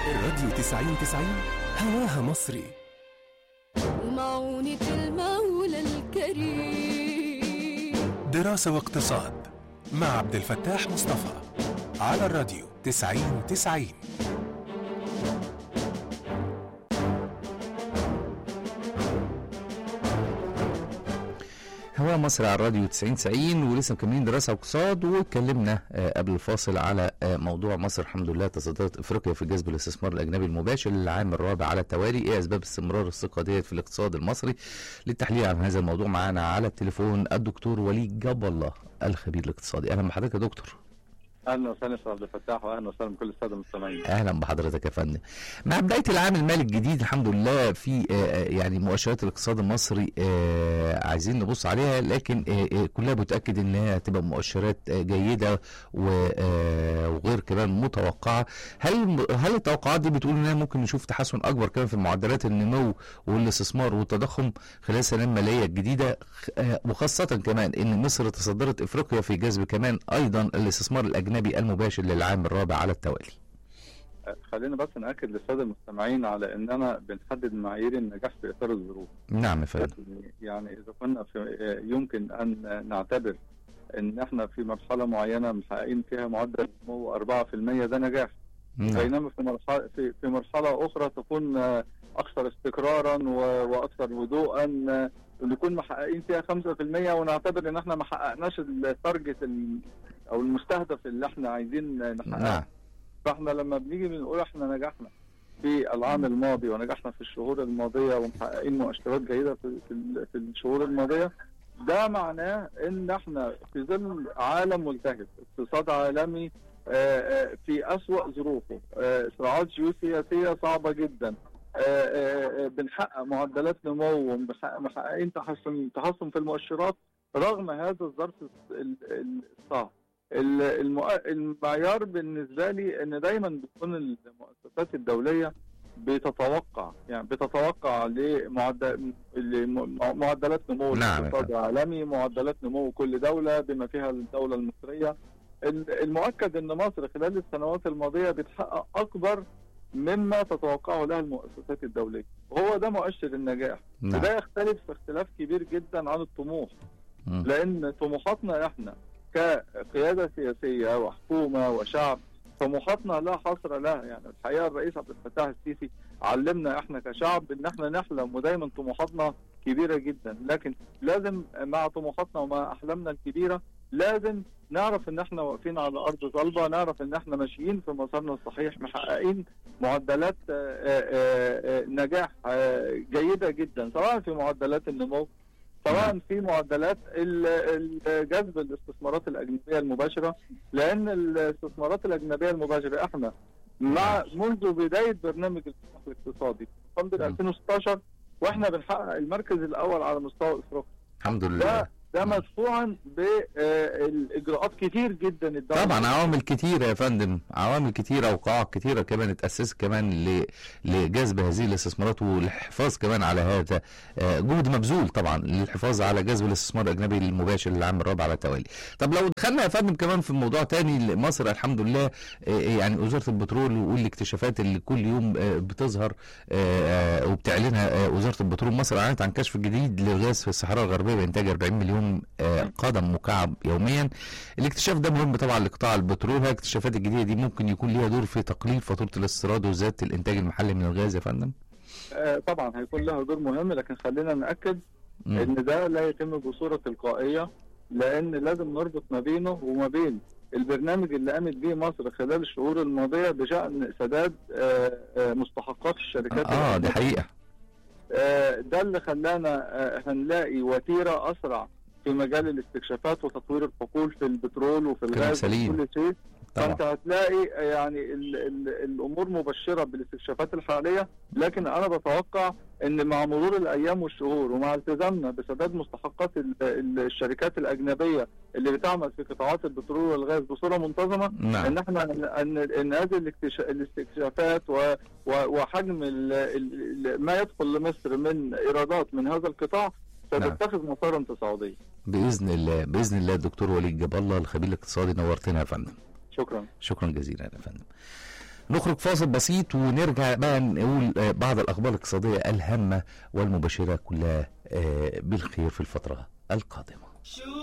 الراديو 90 90 هواها مصري ومعونة المولى الكريم دراسة واقتصاد مع عبد الفتاح مصطفى على الراديو 90 90 هوا مصر على الراديو 90 90 ولسه مكملين دراسه واقتصاد واتكلمنا آه، قبل الفاصل على آه، موضوع مصر الحمد لله تصدرت افريقيا في جذب الاستثمار الاجنبي المباشر للعام الرابع على التوالي ايه اسباب استمرار الثقه ديت في الاقتصاد المصري للتحليل عن هذا الموضوع معانا على التليفون الدكتور وليد جاب الله الخبير الاقتصادي اهلا بحضرتك يا دكتور اهلا وسهلا استاذ عبد الفتاح واهلا وسهلا بكل الساده المستمعين. اهلا بحضرتك يا فندم مع بدايه العام المالي الجديد الحمد لله في آه، آه، يعني مؤشرات الاقتصاد المصري آه، عايزين نبص عليها لكن آه، آه، كلها بتاكد ان هي هتبقى مؤشرات آه، جيده و- آه، وغير كمان متوقعه هل هل التوقعات دي بتقول ان إحنا ممكن نشوف تحسن اكبر كمان في معدلات النمو والاستثمار والتضخم خلال السنه الماليه الجديده خ- آه، وخاصه كمان ان مصر تصدرت افريقيا في جذب كمان ايضا الاستثمار الاجنبي المباشر للعام الرابع على التوالي أه، خلينا بس ناكد للساده المستمعين على اننا بنحدد معايير النجاح في اطار الظروف. نعم يا فندم يعني اذا كنا في أه، يمكن ان نعتبر ان احنا في مرحله معينه محققين فيها معدل نمو 4% ده نجاح. نعم بينما في مرحله في, في مرحله اخرى تكون أه، اكثر استقرارا و- واكثر هدوءا أه، نكون محققين فيها 5% ونعتبر ان احنا ما حققناش التارجت ال- او المستهدف اللي احنا عايزين نحققه. نعم فاحنا لما بنيجي بنقول احنا نجحنا في العام الماضي ونجحنا في الشهور الماضيه ومحققين مؤشرات جيده في في ال- في الشهور الماضيه ده معناه ان احنا في ظل عالم ملتهب اقتصاد عالمي آه، آه، في اسوأ ظروفه آه، صراعات جيوسياسيه صعبه جدا آه، آه، آه، بنحقق معدلات نمو ومحقق- محققين تحسن تحسن في المؤشرات رغم هذا الظرف ال- ال- الصعب ال- المؤ- المعيار بالنسبه لي ان دايما بتكون المؤسسات الدوليه بتتوقع يعني بتتوقع لمعدل لمعدلات نمو نعم يا الاقتصاد العالمي معدلات نمو كل دوله بما فيها الدوله المصريه ال- المؤكد ان مصر خلال السنوات الماضيه بتحقق اكبر مما تتوقعه لها المؤسسات الدوليه وهو ده مؤشر النجاح نعم وده يختلف اختلاف كبير جدا عن الطموح مم. لان طموحاتنا احنا كقياده سياسيه وحكومه وشعب طموحاتنا لا حصر لها يعني الحقيقه الرئيس عبد الفتاح السيسي علمنا احنا كشعب ان احنا نحلم ودايما طموحاتنا كبيره جدا لكن لازم مع طموحاتنا ومع احلامنا الكبيره لازم نعرف ان احنا واقفين على ارض صلبه نعرف ان احنا ماشيين في مسارنا الصحيح محققين معدلات آه، آه، آه، نجاح آه، جيده جدا سواء في معدلات النمو سواء في معدلات ال- ال- جذب الاستثمارات الاجنبيه المباشره لان الاستثمارات الاجنبيه المباشره احنا مع منذ بدايه برنامج الاصلاح الاقتصادي من مم. 2016 واحنا بنحقق المركز الاول على مستوى افريقيا الحمد لله ده ده مدفوعا بالاجراءات كتير جدا الدوله طبعا عوامل كتيرة يا فندم عوامل كتيرة وقواعد كتيرة كمان اتأسست كمان ل- لجذب هذه الاستثمارات والحفاظ كمان على هذا آه، جهد مبذول طبعا للحفاظ على جذب الاستثمار الأجنبي المباشر للعام الرابع على التوالي طب لو دخلنا يا فندم كمان في موضوع تاني مصر الحمد لله آه، يعني وزارة البترول والاكتشافات اللي كل يوم آه، بتظهر آه، آه، وبتعلنها آه، وزارة البترول مصر أعلنت عن كشف جديد للغاز في الصحراء الغربية بإنتاج 40 مليون آه، قدم مكعب يوميا الاكتشاف ده مهم طبعا لقطاع البترول هل الاكتشافات الجديده دي ممكن يكون ليها دور في تقليل فاتوره الاستيراد وزياده الانتاج المحلي من الغاز يا فندم؟ آه، طبعا هيكون لها دور مهم لكن خلينا ناكد مم. ان ده لا يتم بصوره تلقائيه لان لازم نربط ما بينه وما بين البرنامج اللي قامت به مصر خلال الشهور الماضيه بشان سداد آه، آه، مستحقات الشركات اه دي الأجنبية. حقيقه آه، ده اللي خلانا آه، هنلاقي وتيره اسرع في مجال الاستكشافات وتطوير الحقول في البترول وفي كلام الغاز سليم. وكل شيء فانت طبعا هتلاقي يعني ال ال الامور مبشره بالاستكشافات الحاليه لكن انا بتوقع ان مع مرور الايام والشهور ومع التزامنا بسداد مستحقات ال- ال- الشركات الاجنبيه اللي بتعمل في قطاعات البترول والغاز بصوره منتظمه نعم ان احنا ان ان هذه الاكتشا- الاستكشافات و- و- وحجم ال- ال- ال- ما يدخل لمصر من ايرادات من هذا القطاع ستتخذ مسارا تصاعديا باذن الله باذن الله الدكتور وليد جاب الله الخبير الاقتصادي نورتنا يا فندم شكرا شكرا جزيلا يا فندم نخرج فاصل بسيط ونرجع بقى نقول آه، بعض الاخبار الاقتصاديه الهامه والمبشره كلها آه، بالخير في الفتره القادمه